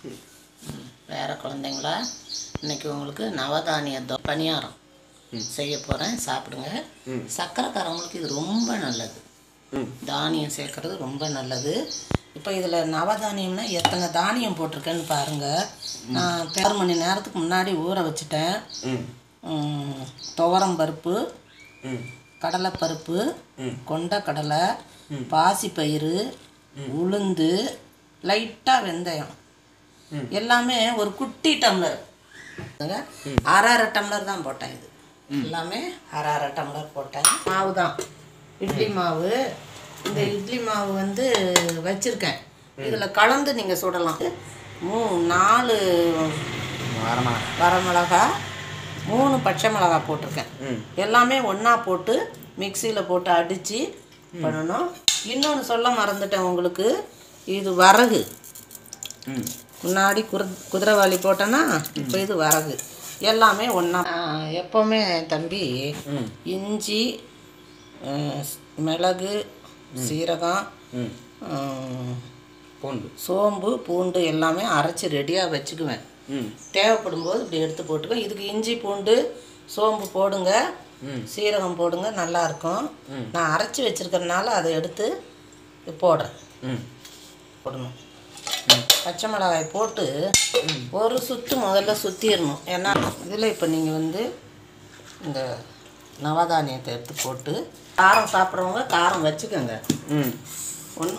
ம், வேற குழந்தைங்களா இன்னைக்கு உங்களுக்கு நவதானிய தோ பணியாரம் செய்ய போகிறேன் சாப்பிடுங்க சக்கரைக்காரவங்களுக்கு இது ரொம்ப நல்லது ம் தானியம் சேர்க்கறது ரொம்ப நல்லது இப்போ இதில் நவதானியம்னா எத்தனை தானியம் போட்டிருக்கேன்னு பாருங்கள் நான் பேர் மணி நேரத்துக்கு முன்னாடி ஊற வச்சுட்டேன் ம் ம், துவரம் பருப்பு ம் கடலைப்பருப்பு ம். கொண்டக்கடலை பாசிப்பயிறு உளுந்து லைட்டாக வெந்தயம் எல்லாமே ஒரு குட்டி டம்ளர் இதுங்க, அரை அரை டம்ளர் தான் போட்டேன் இது எல்லாமே அரை அரை டம்ளர் போட்டேன் மாவு தான் இட்லி மாவு இந்த இட்லி மாவு வந்து வச்சுருக்கேன் இதில் கலந்து நீங்கள் சுடலாம் மூ நாலு வரமா வரமிளகா மூணு பச்சை மிளகா போட்டிருக்கேன் ம் எல்லாமே ஒன்றா போட்டு மிக்சியில் போட்டு அடித்து பண்ணணும் இன்னொன்று சொல்ல மறந்துட்டேன் உங்களுக்கு இது வரகு ம் முன்னாடி குரு குதிரைவாளி போட்டேன்னா இப்போ இது வரகு எல்லாமே ஒன்றா எப்போவுமே தம்பி ம் இஞ்சி அஹ், மிளகு சீரகம் ம் அஹ், பூண்டு சோம்பு பூண்டு எல்லாமே அரைச்சி ரெடியாக வச்சுக்குவேன் ம் தேவைப்படும் போது இப்படி எடுத்து போட்டுக்கோ இதுக்கு இஞ்சி பூண்டு சோம்பு போடுங்க ம். சீரகம் போடுங்க நல்லா இருக்கும் நான் அரைச்சி வச்சிருக்கறனால அதை எடுத்து போடுறேன் ம் போடணும் பச்சை மிளகாய் போட்டு ஒரு சுத்து முதல்ல சுற்றிடணும் ஏன்னா இதில் இப்போ நீங்கள் வந்து இந்த நவதானியத்தை எடுத்து போட்டு காரம் சாப்பிட்றவங்க காரம் வச்சுக்கோங்க ம் ஒன்று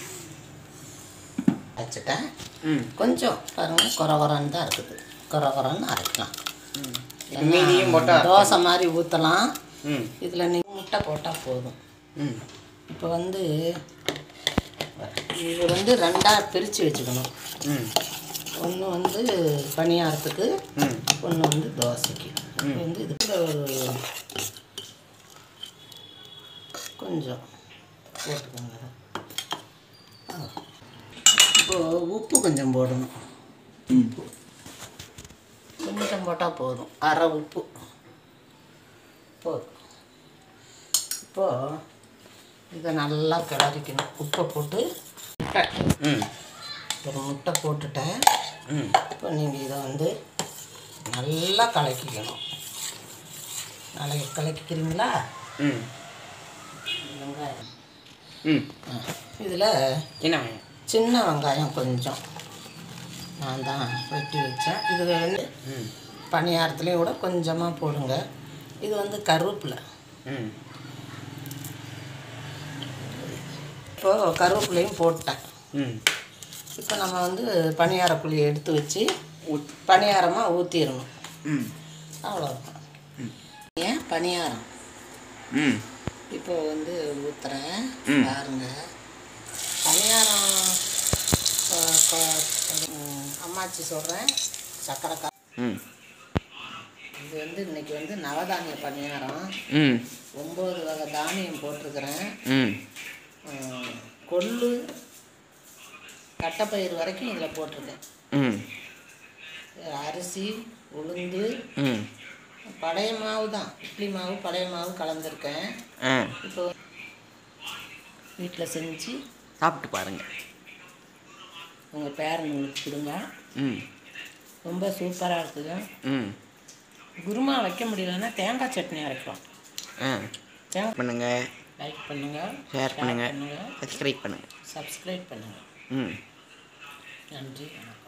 வச்சுட்டேன் ம் கொஞ்சம் பாருங்க குறை குறைன்னு தான் இருக்குது குறை குறைன்னு அரைக்கலாம் இது மீதியும் போட்டா தோசை மாதிரி ஊற்றலாம் ம் இதில் நீங்கள் முட்டை போட்டால் போதும் ம் இப்போ வந்து இது வந்து ரெண்டாக பிரித்து வச்சுக்கணும் ம் ஒன்று வந்து பணியாரத்துக்கு ம் ஒன்று வந்து தோசைக்கு இது வந்து இதுக்குள்ள ஒரு கொஞ்சம் போட்டுக்கோங்க ஆ. இப்போ உப்பு கொஞ்சம் போடணும் ம் கொஞ்சம் போட்டால் போதும் அரை உப்பு போதும் இப்போ இதை நல்லா கிளறிக்கணும் உப்பை போட்டு முட்டை ம் ஒரு முட்டை போட்டுட்டேன் ம் இப்போ நீங்கள் இதை வந்து நல்லா கலக்கிக்கணும் நல்லா கலக்கிக்கிறீங்களா ம் வெங்காயம் ம் இதில் சின்ன வெங்காயம் சின்ன வெங்காயம் கொஞ்சம் நான் தான் வெட்டி வச்சேன் இது வந்து ம் பணியாரத்துலேயும் கூட கொஞ்சமாக போடுங்க இது வந்து கருவேப்பிலை ம் இப்போது கருவேப்பிலையும் போட்டேன் ம் இப்போ நம்ம வந்து பணியார குழியை எடுத்து வச்சு ஊத் பணியாரமாக ஊற்றிடணும் ம் அவ்வளோதான் ஏன் பணியாரம் ம் இப்போ வந்து ஊற்றுறேன் ம். பாருங்க பணியாரம் கொ- கொ- ம், அம்மாச்சி சொல்கிறேன் சக்கரை கா ம் இது வந்து இன்னைக்கு வந்து நவதானிய பணியாரம் ம் ஒம்பது வகை தானியம் போட்டிருக்கிறேன் ம் ம், கொள்ளு தட்டைப்பயிறு வரைக்கும் இதில் போட்டிருக்கேன் ம் அரிசி உளுந்து ம் பழைய மாவு தான் இட்லி மாவு பழைய மாவு கலந்துருக்கேன் ஆ இப்போ வீட்டில் செஞ்சு சாப்பிட்டு பாருங்க உங்கள் பேரனுங்களுக்கு கொடுங்க ம் ரொம்ப சூப்பராக இருக்குது ம் குருமா வைக்க முடியலன்னா தேங்காய் சட்னி அரைக்கலாம் ஆ தேங்காய் பண்ணுங்க லைக் பண்ணுங்கள் ஷேர் பண்ணுங்க பண்ணுங்கள் சப்ஸ்கிரைப் பண்ணுங்க சப்ஸ்கிரைப் பண்ணுங்கள் ம் நன்றி வணக்கம்